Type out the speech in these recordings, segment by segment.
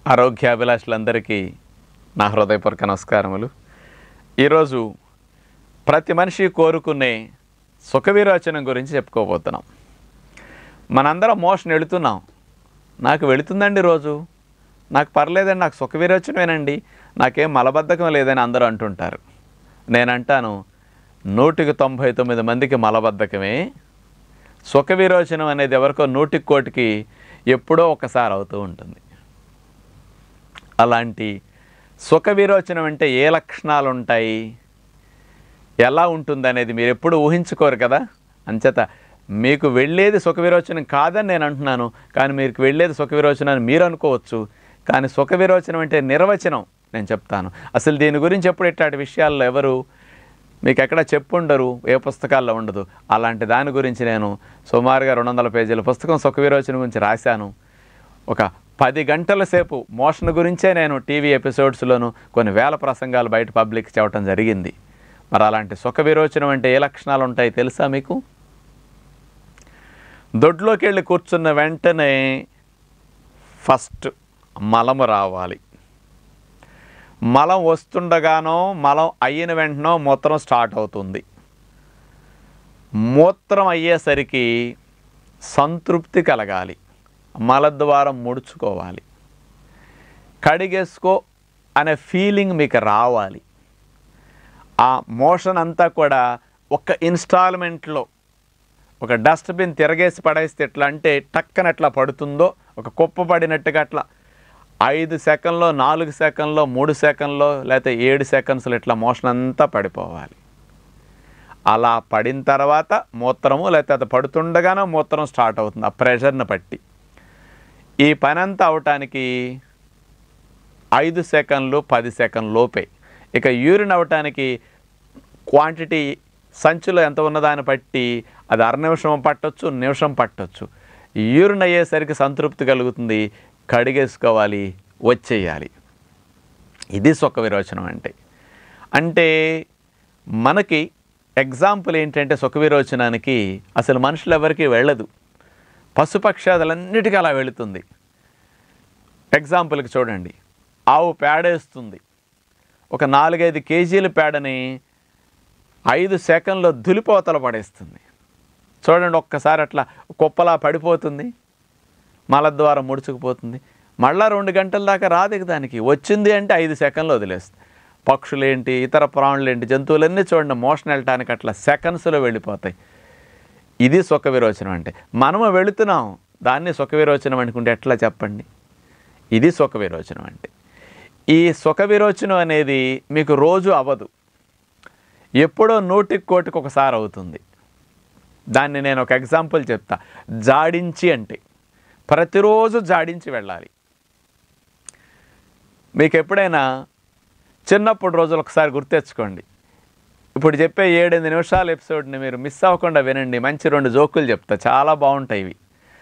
ఆరోగ్యాభిలాషులందరికీ నా హృదయపూర్వక నమస్కారములు ఈరోజు ప్రతి మనిషి కోరుకునే సుఖ విరోచనం గురించి చెప్పుకోబోతున్నాం మనందరం మోషన్ వెళుతున్నాం నాకు వెళుతుందండి రోజు నాకు పర్లేదండి నాకు సుఖ విరోచనమేనండి నాకేం మలబద్ధకం లేదని అందరూ అంటుంటారు నేనంటాను నూటికి తొంభై తొమ్మిది మందికి మలబద్ధకమే సుఖ విరోచనం అనేది ఎవరికో నూటికి కోటికి ఎప్పుడో ఒకసారి అవుతూ ఉంటుంది అలాంటి సుఖ విరోచనం అంటే ఏ లక్షణాలు ఉంటాయి ఎలా ఉంటుంది అనేది మీరు ఎప్పుడు ఊహించుకోరు కదా అంచేత మీకు వెళ్ళేది సుఖ విరోచనం కాదని నేను అంటున్నాను కానీ మీకు వెళ్ళేది సుఖ విరోచనం అని మీరు అనుకోవచ్చు కానీ సుఖ విరోచనం అంటే నిర్వచనం నేను చెప్తాను అసలు దీని గురించి ఎప్పుడు ఇట్లాంటి విషయాల్లో ఎవరు మీకు ఎక్కడ చెప్పుండరు ఏ పుస్తకాల్లో ఉండదు అలాంటి దాని గురించి నేను సుమారుగా రెండు వందల పేజీల పుస్తకం సుఖ విరోచనం గురించి రాశాను ఒక పది గంటల సేపు మోషన్ గురించే నేను టీవీ ఎపిసోడ్స్లోను కొన్ని వేల ప్రసంగాలు బయట పబ్లిక్ చెప్పడం జరిగింది మరి అలాంటి సుఖ విరోచనం అంటే ఏ లక్షణాలు ఉంటాయి తెలుసా మీకు దొడ్లోకి వెళ్ళి కూర్చున్న వెంటనే ఫస్ట్ మలము రావాలి మలం వస్తుండగానో మలం అయిన వెంటనో మూత్రం స్టార్ట్ అవుతుంది మూత్రం అయ్యేసరికి సంతృప్తి కలగాలి మలద్వారం ముడుచుకోవాలి కడిగేసుకో అనే ఫీలింగ్ మీకు రావాలి ఆ మోషన్ అంతా కూడా ఒక ఇన్స్టాల్మెంట్లో ఒక డస్ట్బిన్ తిరగేసి పడేస్తే ఎట్లా అంటే టక్కన ఎట్లా పడుతుందో ఒక కుప్ప పడినట్టుగా అట్లా ఐదు సెకండ్లో నాలుగు సెకండ్లో మూడు సెకండ్లో లేకపోతే ఏడు సెకండ్స్లో ఇట్లా మోషన్ అంతా పడిపోవాలి అలా పడిన తర్వాత మూత్రము లేకపోతే అది పడుతుండగానే మూత్రం స్టార్ట్ అవుతుంది ఆ ప్రెషర్ని బట్టి ఈ పని అంతా అవటానికి ఐదు సెకండ్లు పది సెకండ్ లోపే ఇక యూరిన్ అవటానికి క్వాంటిటీ సంచిలో ఎంత ఉన్నదాన్ని బట్టి అది అర నిమిషం పట్టొచ్చు నిమిషం పట్టొచ్చు యూరిన్ అయ్యేసరికి సంతృప్తి కలుగుతుంది కడిగేసుకోవాలి వచ్చేయాలి ఇది సుఖ విరోచనం అంటే అంటే మనకి ఎగ్జాంపుల్ ఏంటంటే సుఖ విరోచనానికి అసలు మనుషులు ఎవరికి వెళ్ళదు పశుపక్షాదులన్నిటికీ అలా వెళుతుంది ఎగ్జాంపుల్కి చూడండి ఆవు పేడేస్తుంది ఒక నాలుగైదు కేజీల పేడని ఐదు సెకండ్లో దులిపోతల పడేస్తుంది చూడండి ఒక్కసారి అట్లా కుప్పలా పడిపోతుంది మలద్వారం ముడుచుకుపోతుంది మళ్ళా రెండు గంటల దాకా రాదు ఇక దానికి వచ్చింది అంటే ఐదు సెకండ్లు వదిలేస్తుంది పక్షులేంటి ఇతర ప్రాణులేంటి జంతువులన్నీ చూడండి మోషన్ వెళ్ళటానికి అట్లా సెకండ్స్లో వెళ్ళిపోతాయి ఇది సుఖ విరోచనం అంటే మనము వెళుతున్నాం దాన్ని సుఖ విరోచనం అనుకుంటే ఎట్లా చెప్పండి ఇది సుఖ విరోచనం అంటే ఈ సుఖ విరోచనం అనేది మీకు రోజు అవ్వదు ఎప్పుడో నూటికి కోటికి ఒకసారి అవుతుంది దాన్ని నేను ఒక ఎగ్జాంపుల్ చెప్తా జాడించి అంటే ప్రతిరోజు జాడించి వెళ్ళాలి మీకు ఎప్పుడైనా చిన్నప్పుడు రోజులు ఒకసారి గుర్తెచ్చుకోండి ఇప్పుడు చెప్పే ఏడెనిమిది నిమిషాల ఎపిసోడ్ని మీరు మిస్ అవ్వకుండా వినండి మంచి రెండు జోకులు చెప్తా చాలా బాగుంటాయి ఇవి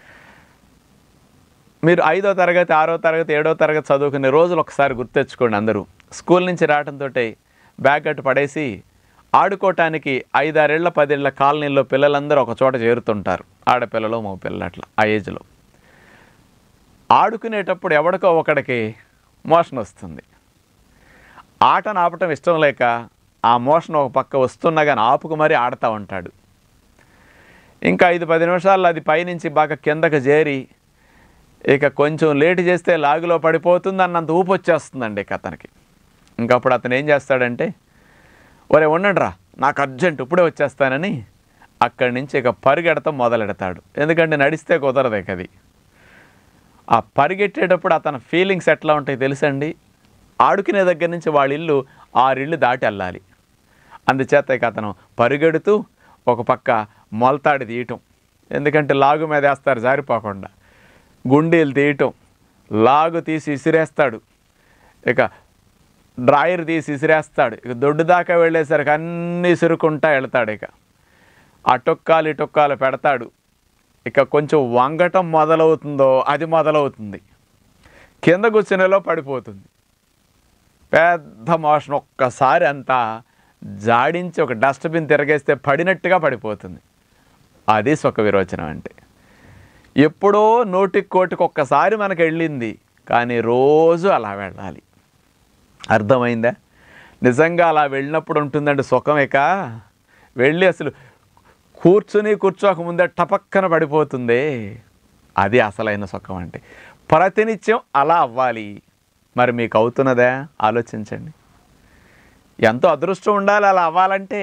మీరు ఐదో తరగతి ఆరో తరగతి ఏడో తరగతి చదువుకునే రోజులు ఒకసారి గుర్తెచ్చుకోండి అందరూ స్కూల్ నుంచి రావడంతో బ్యాగ్ అట్టు పడేసి ఆడుకోవటానికి ఐదారేళ్ల పదేళ్ల కాలనీలో పిల్లలందరూ ఒక చోట చేరుతుంటారు ఆడపిల్లలు మగ పిల్లలు అట్లా ఆ ఏజ్లో ఆడుకునేటప్పుడు ఎవడికో ఒకడికి మోషన్ వస్తుంది ఆటను ఆపటం ఇష్టం లేక ఆ మోషన్ ఒక పక్క వస్తున్నా కానీ ఆపుకు మరీ ఆడుతూ ఉంటాడు ఇంకా ఐదు పది నిమిషాల్లో అది పైనుంచి బాగా కిందకు చేరి ఇక కొంచెం లేట్ చేస్తే లాగులో పడిపోతుంది అన్నంత ఊపు వచ్చేస్తుందండి ఇక అతనికి ఇంకా అప్పుడు అతను ఏం చేస్తాడంటే ఒరే ఉండండిరా నాకు అర్జెంట్ ఇప్పుడే వచ్చేస్తానని అక్కడి నుంచి ఇక పరిగెడతాం మొదలెడతాడు ఎందుకంటే నడిస్తే కుదరదు ఇక అది ఆ పరిగెట్టేటప్పుడు అతని ఫీలింగ్స్ ఎట్లా ఉంటాయి తెలుసండి ఆడుకునే దగ్గర నుంచి వాళ్ళ ఇల్లు ఆరిళ్ళు దాటి వెళ్ళాలి అందుచేత ఇక అతను పరిగెడుతూ ఒక పక్క మొలతాడి తీయటం ఎందుకంటే లాగు మీద వేస్తారు జారిపోకుండా గుండీలు తీయటం లాగు తీసి ఇసిరేస్తాడు ఇక డ్రాయర్ తీసి ఇసిరేస్తాడు ఇక దొడ్డు దాకా వెళ్ళేసరికి అన్నీ ఇసురుకుంటా వెళ్తాడు ఇక ఆ టొక్కాలు ఈ టొక్కాలు పెడతాడు ఇక కొంచెం వంగటం మొదలవుతుందో అది మొదలవుతుంది కింద కూర్చునేలో పడిపోతుంది పెద్ద మోషన్ ఒక్కసారి అంతా జాడించి ఒక డస్ట్బిన్ తిరగేస్తే పడినట్టుగా పడిపోతుంది అది సుఖ విరోచనం అంటే ఎప్పుడో నోటికి కోటికి ఒక్కసారి మనకు వెళ్ళింది కానీ రోజు అలా వెళ్ళాలి అర్థమైందా నిజంగా అలా వెళ్ళినప్పుడు ఉంటుందండి సుఖం ఇక వెళ్ళి అసలు కూర్చుని కూర్చోక ముందే టపక్కన పడిపోతుంది అది అసలైన సుఖం అంటే ప్రతినిత్యం అలా అవ్వాలి మరి మీకు అవుతున్నదా ఆలోచించండి ఎంతో అదృష్టం ఉండాలి అలా అవ్వాలంటే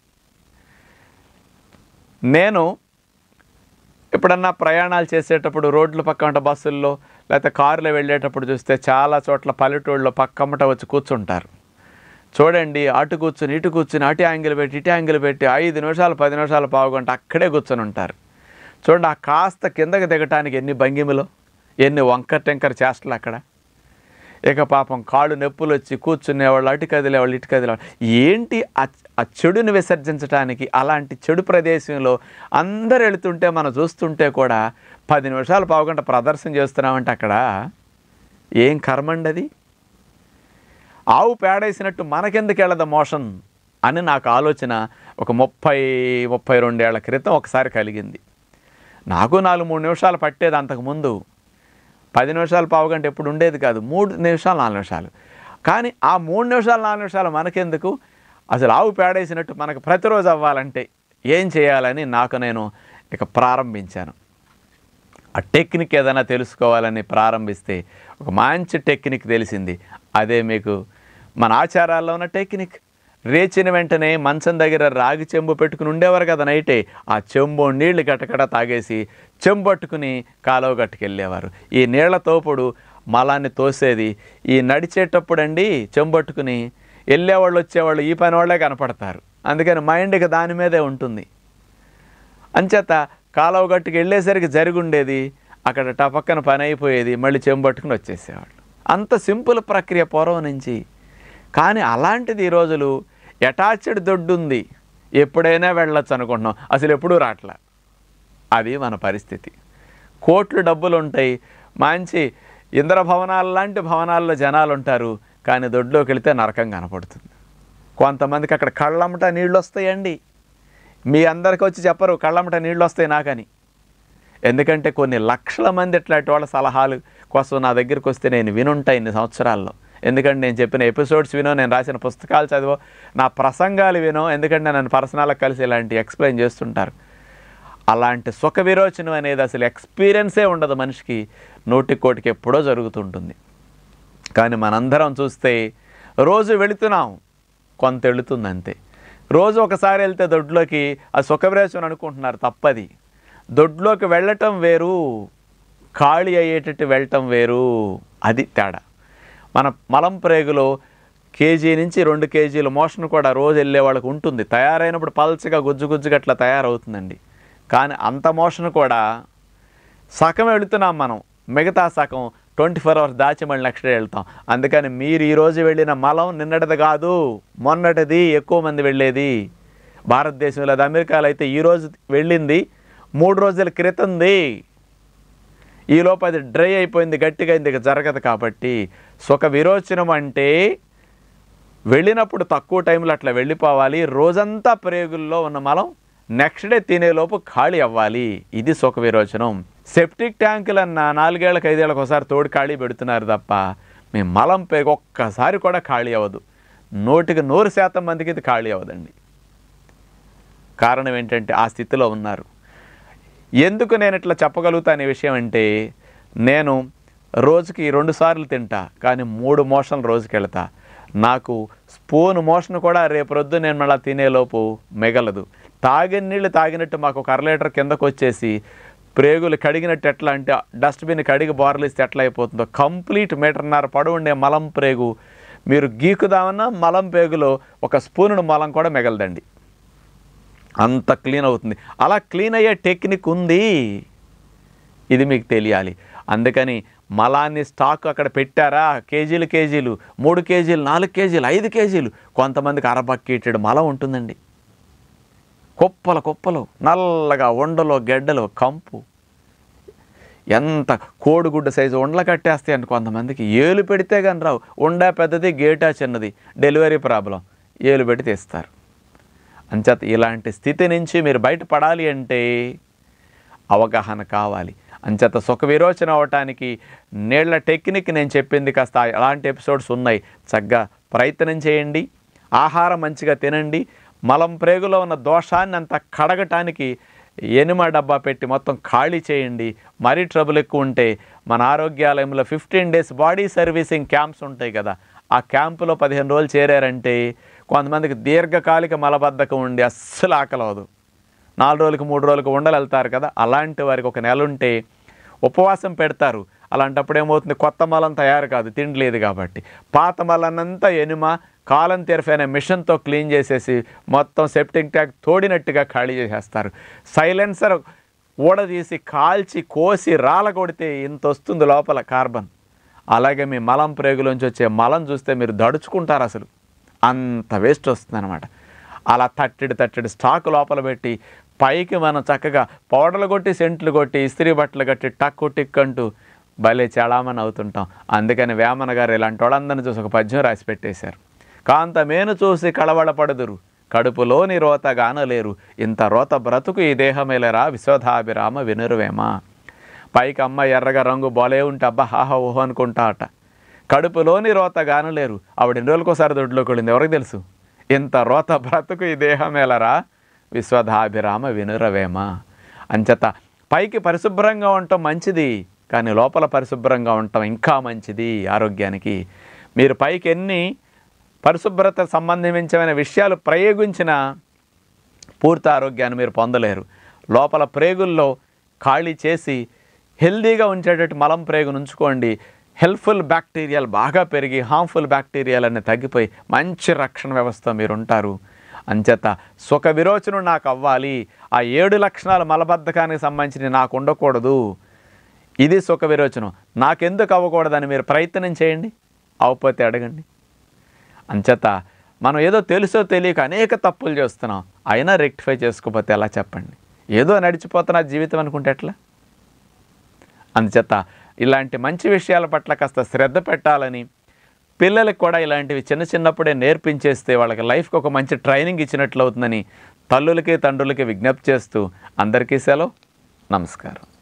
నేను ఎప్పుడన్నా ప్రయాణాలు చేసేటప్పుడు రోడ్ల పక్కన బస్సుల్లో లేకపోతే కారులో వెళ్ళేటప్పుడు చూస్తే చాలా చోట్ల పల్లెటూళ్ళలో పక్కమ్మట వచ్చి కూర్చుంటారు చూడండి అటు కూర్చుని ఇటు కూర్చుని అటు యాంగిల్ పెట్టి ఇటు యాంగిల్ పెట్టి ఐదు నిమిషాలు పది నిమిషాలు పావుగంట అక్కడే కూర్చొని ఉంటారు చూడండి ఆ కాస్త కిందకి దిగటానికి ఎన్ని భంగిమలు ఎన్ని వంకర టెంకర చేష్టలు అక్కడ ఇక పాపం కాళ్ళు నొప్పులు వచ్చి కూర్చునేవాళ్ళు అటు కదిలేవాళ్ళు ఇటు కదిలేవాళ్ళు ఏంటి ఆ ఆ చెడుని విసర్జించడానికి అలాంటి చెడు ప్రదేశంలో అందరు వెళుతుంటే మనం చూస్తుంటే కూడా పది నిమిషాలు పావుగంట ప్రదర్శన చేస్తున్నామంటే అక్కడ ఏం కర్మండి అది ఆవు పేడేసినట్టు మనకెందుకు వెళ్ళదు మోషన్ అని నాకు ఆలోచన ఒక ముప్పై ముప్పై రెండేళ్ల క్రితం ఒకసారి కలిగింది నాకు నాలుగు మూడు నిమిషాలు పట్టేది అంతకుముందు పది నిమిషాలు పావుగంట ఎప్పుడు ఉండేది కాదు మూడు నిమిషాలు నాలుగు నిమిషాలు కానీ ఆ మూడు నిమిషాలు నాలుగు నిమిషాలు మనకెందుకు అసలు ఆవు పేడేసినట్టు మనకు ప్రతిరోజు అవ్వాలంటే ఏం చేయాలని నాకు నేను ఇక ప్రారంభించాను ఆ టెక్నిక్ ఏదైనా తెలుసుకోవాలని ప్రారంభిస్తే ఒక మంచి టెక్నిక్ తెలిసింది అదే మీకు మన ఆచారాల్లో ఉన్న టెక్నిక్ రేచిన వెంటనే మంచం దగ్గర రాగి చెంబు పెట్టుకుని ఉండేవారు కదా నైటే ఆ చెంబు నీళ్లు గటగట తాగేసి చెంబు పట్టుకుని కాలువ గట్టుకెళ్ళేవారు ఈ నీళ్ల తోపుడు మలాన్ని తోసేది ఈ నడిచేటప్పుడు అండి చెంబు పట్టుకుని వెళ్ళేవాళ్ళు వచ్చేవాళ్ళు ఈ పని వాళ్ళే కనపడతారు అందుకని మైండ్కి దాని మీదే ఉంటుంది అంచేత కాలువ గట్టుకు వెళ్ళేసరికి జరిగి ఉండేది అక్కడ టపక్కన పని అయిపోయేది మళ్ళీ చెంబట్టుకుని వచ్చేసేవాళ్ళు అంత సింపుల్ ప్రక్రియ పూర్వం నుంచి కానీ అలాంటిది ఈ రోజులు అటాచ్డ్ దొడ్డు ఉంది ఎప్పుడైనా వెళ్ళొచ్చు అనుకుంటున్నాం అసలు ఎప్పుడూ రాట్లా అది మన పరిస్థితి కోట్లు డబ్బులు ఉంటాయి మంచి ఇంద్రభవనాలు లాంటి భవనాల్లో జనాలు ఉంటారు కానీ దొడ్లోకి వెళితే నరకం కనపడుతుంది కొంతమందికి అక్కడ కళ్ళమ్మట నీళ్ళు వస్తాయండి మీ అందరికి వచ్చి చెప్పరు కళ్ళమ్మట నీళ్ళు వస్తాయి నాకని ఎందుకంటే కొన్ని లక్షల మంది ఇట్లాంటి వాళ్ళ సలహాలు కోసం నా దగ్గరికి వస్తే నేను వినుంటా ఇన్ని సంవత్సరాల్లో ఎందుకంటే నేను చెప్పిన ఎపిసోడ్స్ వినో నేను రాసిన పుస్తకాలు చదివో నా ప్రసంగాలు వినో ఎందుకంటే నన్ను పర్సనల్గా కలిసి ఇలాంటి ఎక్స్ప్లెయిన్ చేస్తుంటారు అలాంటి సుఖ విరోచనం అనేది అసలు ఎక్స్పీరియన్సే ఉండదు మనిషికి నోటికి కోటికి ఎప్పుడో జరుగుతుంటుంది కానీ మనందరం చూస్తే రోజు వెళుతున్నాం కొంత వెళుతుంది అంతే రోజు ఒకసారి వెళ్తే దొడ్లోకి ఆ సుఖ విరోచనం అనుకుంటున్నారు తప్పది దొడ్లోకి వెళ్ళటం వేరు ఖాళీ అయ్యేటట్టు వెళ్ళటం వేరు అది తేడా మన మలం ప్రేగులో కేజీ నుంచి రెండు కేజీల మోషన్ కూడా రోజు వెళ్ళే వాళ్ళకి ఉంటుంది తయారైనప్పుడు పల్చగా గుజ్జు గుజ్జుగా అట్లా తయారవుతుందండి కానీ అంత మోషన్ కూడా సగం వెళుతున్నాం మనం మిగతా సగం ట్వంటీ ఫోర్ అవర్స్ దాచి మళ్ళీ నెక్స్ట్ డే వెళ్తాం అందుకని మీరు ఈరోజు వెళ్ళిన మలం నిన్నటిది కాదు మొన్నటిది ఎక్కువ మంది వెళ్ళేది భారతదేశంలో అది అమెరికాలో అయితే ఈరోజు వెళ్ళింది మూడు రోజుల క్రితంది ఈలోపు అది డ్రై అయిపోయింది గట్టిగా అయింది ఇక జరగదు కాబట్టి సుఖ విరోచనం అంటే వెళ్ళినప్పుడు తక్కువ టైంలో అట్లా వెళ్ళిపోవాలి రోజంతా ప్రేగుల్లో ఉన్న మలం నెక్స్ట్ డే తినేలోపు ఖాళీ అవ్వాలి ఇది సుఖ విరోచనం సెప్టిక్ ట్యాంకులన్న నాలుగేళ్ళకి ఐదేళ్ళకి ఒకసారి తోడు ఖాళీ పెడుతున్నారు తప్ప మీ మలం పేగు ఒక్కసారి కూడా ఖాళీ అవ్వదు నూటికి నూరు శాతం మందికి ఇది ఖాళీ అవ్వదండి కారణం ఏంటంటే ఆ స్థితిలో ఉన్నారు ఎందుకు నేను ఇట్లా చెప్పగలుగుతాను ఈ విషయం అంటే నేను రోజుకి రెండు సార్లు తింటా కానీ మూడు మోషన్లు రోజుకి వెళ్తా నాకు స్పూన్ మోషన్ కూడా రేపు రొద్దు నేను మళ్ళీ తినేలోపు మిగలదు తాగిన నీళ్ళు తాగినట్టు మాకు ఒక అర లీటర్ కిందకు వచ్చేసి ప్రేగులు కడిగినట్టు ఎట్లా అంటే డస్ట్బిన్ కడిగి బోర్లిస్తే ఎట్లా అయిపోతుందో కంప్లీట్ మీటర్న్నర పొడవు ఉండే మలం ప్రేగు మీరు గీకుదామన్నా మలం పేగులో ఒక స్పూను మలం కూడా మిగలదండి అంత క్లీన్ అవుతుంది అలా క్లీన్ అయ్యే టెక్నిక్ ఉంది ఇది మీకు తెలియాలి అందుకని మలాన్ని స్టాక్ అక్కడ పెట్టారా కేజీలు కేజీలు మూడు కేజీలు నాలుగు కేజీలు ఐదు కేజీలు కొంతమందికి అరబక్కేటెడు మలం ఉంటుందండి కుప్పలు కుప్పలు నల్లగా ఉండలో గెడ్డలు కంపు ఎంత కోడిగుడ్డ సైజు ఉండలు కట్టేస్తాయండి కొంతమందికి ఏలు పెడితే కానీ రావు ఉండా పెద్దది గేటా చిన్నది డెలివరీ ప్రాబ్లం ఏలు పెట్టి తీస్తారు అంచేత ఇలాంటి స్థితి నుంచి మీరు బయటపడాలి అంటే అవగాహన కావాలి అంచేత సుఖ విరోచన అవటానికి నీళ్ల టెక్నిక్ నేను చెప్పింది కాస్త అలాంటి ఎపిసోడ్స్ ఉన్నాయి చక్కగా ప్రయత్నం చేయండి ఆహారం మంచిగా తినండి మలం ప్రేగులో ఉన్న దోషాన్ని అంతా కడగటానికి ఎనిమ డబ్బా పెట్టి మొత్తం ఖాళీ చేయండి మరీ ట్రబుల్ ఎక్కువ ఉంటే మన ఆరోగ్యాలయంలో fifteen days body servicing camps ఉంటాయి కదా ఆ క్యాంపులో పదిహేను రోజులు చేరారంటే కొంతమందికి దీర్ఘకాలిక మలబద్ధకం ఉండి అస్సలు ఆకలవదు నాలుగు రోజులకు మూడు రోజులకు ఉండలు వెళ్తారు కదా అలాంటి వారికి ఒక నెల ఉంటే ఉపవాసం పెడతారు అలాంటప్పుడు ఏమవుతుంది కొత్త మలం తయారు కాదు తిండి లేదు కాబట్టి పాత మలనంతా ఎనుమ కాలం తెరఫైన మిషన్తో క్లీన్ చేసేసి మొత్తం సెప్టింగ్ ట్యాంక్ తోడినట్టుగా ఖాళీ చేసేస్తారు సైలెన్సర్ ఊడదీసి కాల్చి కోసి రాల కొడితే ఇంత వస్తుంది లోపల కార్బన్ అలాగే మీ మలం ప్రేగులోంచి వచ్చే మలం చూస్తే మీరు దడుచుకుంటారు అసలు అంత వేస్ట్ వస్తుంది అనమాట అలా తట్టెడు తట్టెడు స్టాక్ లోపల పెట్టి పైకి మనం చక్కగా పౌడర్లు కొట్టి సెంట్లు కొట్టి ఇస్త్రీ బట్టలు కట్టి టక్కు టిక్ అంటూ భలే చలామణి అవుతుంటాం అందుకని వేమన గారు ఇలాంటి వాళ్ళందరిని చూసి ఒక పద్యం రాసి పెట్టేశారు కాంత మేను చూసి కళవళపడదురు కడుపులోని రోత గానలేరు ఇంత రోత బ్రతుకు ఈ దేహమేలరా విశ్వధాభిరామ వినురువేమా పైకి అమ్మ ఎర్రగా రంగు బోలే ఉంటే అబ్బా హాహా ఓహో అనుకుంటా అట కడుపులోని రోత గానలేరు ఆవిడ ఎన్ని రోజులకోసారి దొడ్లోకి వెళ్ళింది ఎవరికి తెలుసు ఇంత రోత బ్రతుకు ఈ దేహమేలరా విశ్వధాభిరామ వినురవేమ అంచేత పైకి పరిశుభ్రంగా ఉండటం మంచిది కానీ లోపల పరిశుభ్రంగా ఉండటం ఇంకా మంచిది ఆరోగ్యానికి మీరు పైకి ఎన్ని పరిశుభ్రత సంబంధించిన విషయాలు ప్రయోగించిన పూర్తి ఆరోగ్యాన్ని మీరు పొందలేరు లోపల ప్రేగుల్లో ఖాళీ చేసి హెల్దీగా ఉంచేటట్టు మలం ప్రేగును ఉంచుకోండి హెల్ప్ఫుల్ బ్యాక్టీరియాలు బాగా పెరిగి హార్మ్ఫుల్ బ్యాక్టీరియాలన్నీ తగ్గిపోయి మంచి రక్షణ వ్యవస్థ మీరు ఉంటారు అంచేత సుఖ విరోచనం నాకు అవ్వాలి ఆ ఏడు లక్షణాలు మలబద్ధకానికి సంబంధించి నాకు ఉండకూడదు ఇది సుఖ విరోచనం నాకెందుకు అవ్వకూడదని మీరు ప్రయత్నం చేయండి అవ్వకపోతే అడగండి అంచేత మనం ఏదో తెలుసో తెలియక అనేక తప్పులు చేస్తున్నాం అయినా రెక్టిఫై చేసుకోకపోతే ఎలా చెప్పండి ఏదో నడిచిపోతున్న జీవితం అనుకుంటే ఎట్లా అందుచేత ఇలాంటి మంచి విషయాల పట్ల కాస్త శ్రద్ధ పెట్టాలని పిల్లలకు కూడా ఇలాంటివి చిన్న చిన్నప్పుడే నేర్పించేస్తే వాళ్ళకి లైఫ్కి ఒక మంచి ట్రైనింగ్ ఇచ్చినట్లు అవుతుందని తల్లులకి తండ్రులకి విజ్ఞప్తి చేస్తూ అందరికీ సెలవు నమస్కారం